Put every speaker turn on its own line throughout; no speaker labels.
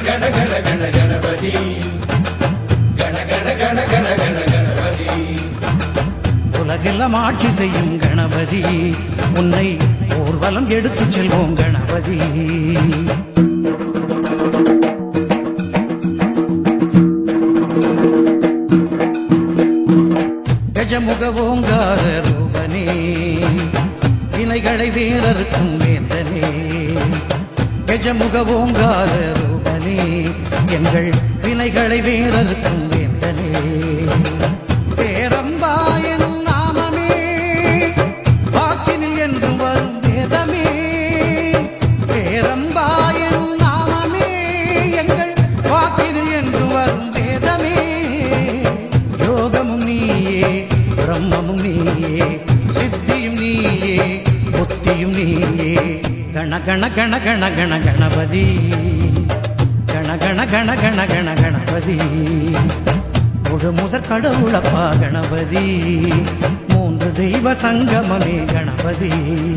கண கண கண கணபதி கண கண கண கண கண கணபதி
உலகெல்லாம் ஆட்சி செய்யும் கணபதி உன்னை ஊர்வலம் எடுத்துச் செல்வோம் கணபதி கஜமுக ஓங்கார ரூபனே வினைகளை வேறறுக்கும் வேந்தனே கஜமுக ஓங்கார ரூபனே எங்கள் வினைகளை வேறறுக்கும் வேந்தனே பேரம்பாயன் நாமமே வாக்கினில் என்றும் வரும் வேதமே பேரம்பாயன் நாமமே எங்கள் வாக்கினில் என்றும் வரும் வேதமே யோகமும் நீயே பிரம்மமும் நீயே சித்தியும் நீயே புத்தியும் நீயே கண கண கண கண கண கணபதி கண கண கண கண கண கணபதி முழு முதற் கடவுளப்பா கணபதி மூன்று தெய்வ சங்கமமே கணபதி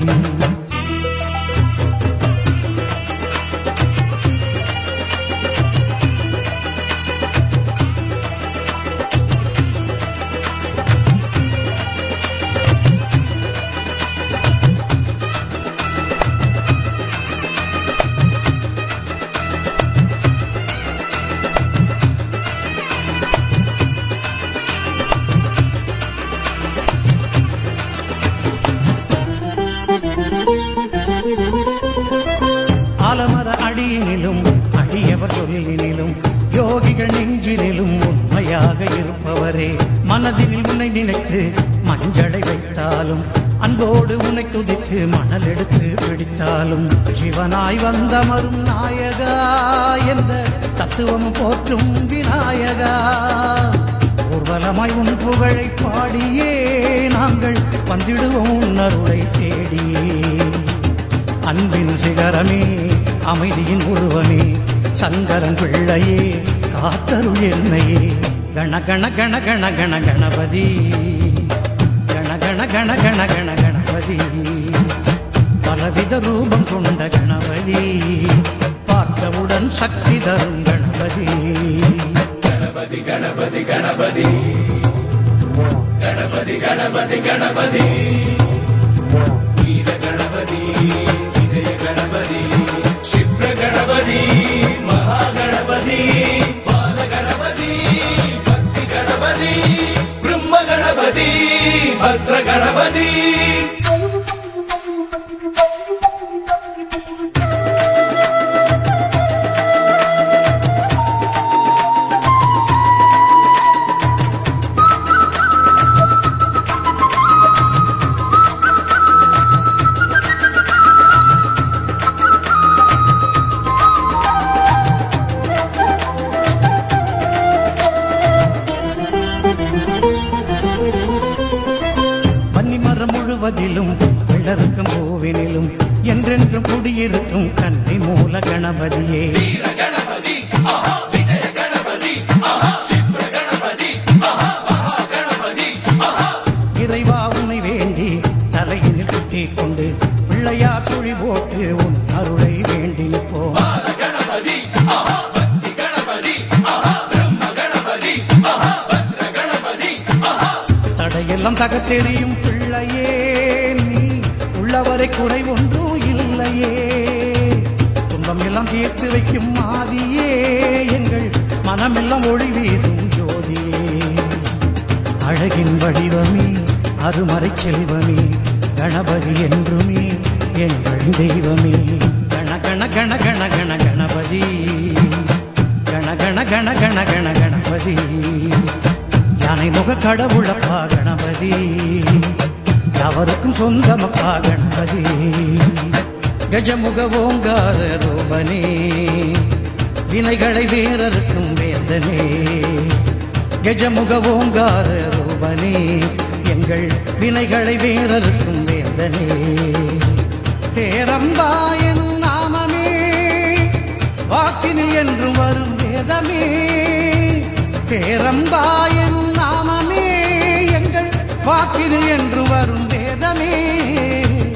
ஆலமர அடியினிலும் அடியவர் சொல்லினிலும் யோகிகள் நெஞ்சினிலும் உண்மையாக இருப்பவரே மனதினில் உன்னை நினைத்து மஞ்சளை வைத்தாலும் அன்போடு உன்னை துதித்து மணல் எடுத்து பிடித்தாலும் ஜீவனாய் வந்தமரும் நாயகா என்ற தத்துவம் போற்றும் விநாயகா ஊர்வலமாய் உன் புகழை பாடியே நாங்கள் வந்திடுவோம் உன் அருளை தேடியே அன்பின் சிகரமே அமைதியின் உருவமே சங்கரன் பிள்ளையே காத்தருள் என்னையே கண கண கண கண கண கணபதி கண கண கண கண கண கணபதி பலவித ரூபம் கொண்ட கணபதி பார்த்தவுடன் சக்தி தரும் கணபதி
கணபதி கணபதி கணபதி கணபதி கணபதி கணபதி வீர கணபதி விஜய கணபதி சிப்ர கணபதி மகா கணபதி பால கணபதி பக்தி கணபதி பிரம்ம கணபதி பத்ர கணபதி
பன்னிமரம் முழுவதிலும் விளர்க்கும் பூவினிலும் என்றென்றும் குடியிருக்கும் கன்னி மூல கணபதியே
வீர கணபதி ஆஹா விஜய கணபதி ஆஹா சிப்ர கணபதி ஆஹா மகா கணபதி ஆஹா
இறைவா உன்னை வேண்டி தலையினில் குட்டிக் கொண்டு பிள்ளையார் துழி போட்டு உன் அருளை வேண்டி நிற்போம்
பால கணபதி ஆஹா பக்தி கணபதி ஆஹா பிரம்ம கணபதி ஆஹா பத்ர கணபதி ஆஹா
தடையெல்லாம் தகத்தெறியும் பிள்ளையே நீ உள்ளவரை குறை ஒன்றும் இல்லையே துன்பம் எல்லாம் தீர்த்து வைக்கும் மாதியே எங்கள் மனமெல்லாம் ஒளி வீசும் ஜோதியே அழகின் வடிவமே அருமறை செல்வமே கணபதி என்றுமே எங்கள் தெய்வமே கண கண கண கண கண கணபதி கண கண கண கண கண கணபதி யானை முக கடவுளப்பா கணபதி அவருக்கும் சொந்தமப்பா கணபதி கஜமுக ஓங்கார ரூபனே வினைகளை வேறறுக்கும் வேந்தனே கஜமுக ஓங்கார ரூபனே எங்கள் வினைகளை வேறறுக்கும் வேந்தனே பேரம்பாயன் நாமமே வாக்கினில் என்றும் வரும் வேதமே பேரம்பாயன் நாமமே எங்கள் வாக்கினில் என்று வரும் வேதமே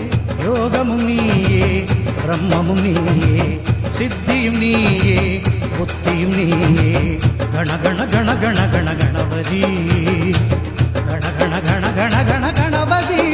யோகமும் நீயே பிரம்மமும் நீயே சித்தியும் நீயே புத்தியும் நீயே கண கண கண கண கண கணபதி கண கண கண கண கண கணபதி